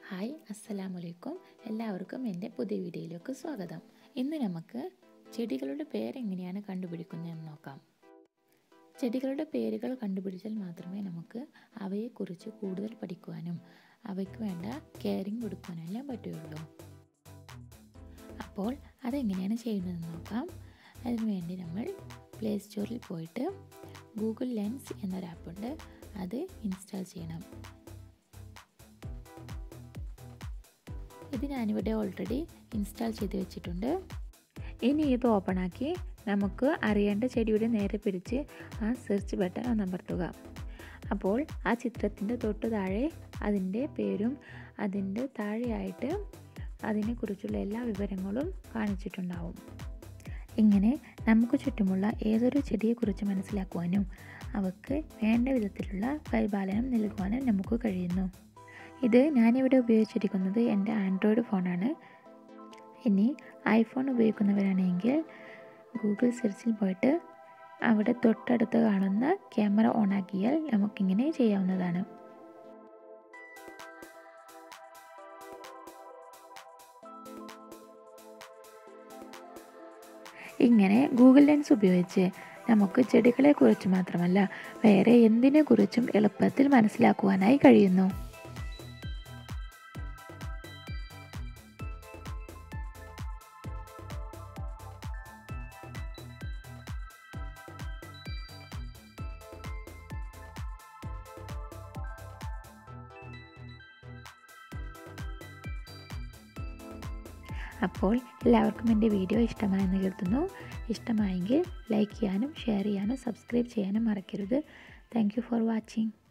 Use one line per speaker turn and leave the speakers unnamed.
hi അസ്സലാമലൈക്കും എല്ലാവർക്കും എൻ്റെ പുതിയ വീഡിയോയിലേക്ക് സ്വാഗതം ഇന്ന് നമുക്ക് ചെടികളുടെ പേരെങ്ങനെയാണ് കണ്ടുപിടിക്കുന്നതെന്ന് നോക്കാം ചെടികളുടെ പേരുകൾ കണ്ടുപിടിച്ചാൽ മാത്രമേ നമുക്ക് അവയെക്കുറിച്ച് കൂടുതൽ പഠിക്കുവാനും അവയ്ക്ക് വേണ്ട കെയറിങ് കൊടുക്കുവാനെല്ലാം പറ്റുകയുള്ളൂ അപ്പോൾ അതെങ്ങനെയാണ് ചെയ്യുന്നതെന്ന് നോക്കാം അതിനുവേണ്ടി നമ്മൾ പ്ലേ സ്റ്റോറിൽ പോയിട്ട് ഗൂഗിൾ ലെൻസ് എന്നൊരു ആപ്പുണ്ട് അത് ഇൻസ്റ്റാൾ ചെയ്യണം ഇത് ഞാനിവിടെ ഓൾറെഡി ഇൻസ്റ്റാൾ ചെയ്ത് വെച്ചിട്ടുണ്ട് ഇനി ഇത് ഓപ്പൺ ആക്കി നമുക്ക് അറിയേണ്ട ചെടിയുടെ നേരെ പിടിച്ച് ആ സെർച്ച് ബട്ടൺ ഒന്നമർത്തുക അപ്പോൾ ആ ചിത്രത്തിൻ്റെ തൊട്ട് താഴെ അതിൻ്റെ പേരും അതിൻ്റെ താഴെയായിട്ട് അതിനെക്കുറിച്ചുള്ള എല്ലാ വിവരങ്ങളും കാണിച്ചിട്ടുണ്ടാവും ഇങ്ങനെ നമുക്ക് ചുറ്റുമുള്ള ഏതൊരു ചെടിയെക്കുറിച്ച് മനസ്സിലാക്കുവാനും അവക്ക് വേണ്ട വിധത്തിലുള്ള പരിപാലനം നൽകുവാനും നമുക്ക് കഴിയുന്നു ഇത് ഞാനിവിടെ ഉപയോഗിച്ചിരിക്കുന്നത് എൻ്റെ ആൻഡ്രോയിഡ് ഫോണാണ് ഇനി ഐഫോൺ ഉപയോഗിക്കുന്നവരാണെങ്കിൽ ഗൂഗിൾ സെർച്ചിൽ പോയിട്ട് അവിടെ തൊട്ടടുത്ത് കാണുന്ന ക്യാമറ ഓൺ ആക്കിയാൽ നമുക്കിങ്ങനെ ചെയ്യാവുന്നതാണ് ഇങ്ങനെ ഗൂഗിൾ ലെൻസ് ഉപയോഗിച്ച് നമുക്ക് ചെടികളെക്കുറിച്ച് മാത്രമല്ല വേറെ എന്തിനെക്കുറിച്ചും എളുപ്പത്തിൽ മനസ്സിലാക്കുവാനായി കഴിയുന്നു അപ്പോൾ എല്ലാവർക്കും എൻ്റെ വീഡിയോ ഇഷ്ടമായെന്ന് കരുതുന്നു ഇഷ്ടമായെങ്കിൽ ലൈക്ക് ചെയ്യാനും ഷെയർ ചെയ്യാനും സബ്സ്ക്രൈബ് ചെയ്യാനും മറക്കരുത് താങ്ക് ഫോർ വാച്ചിങ്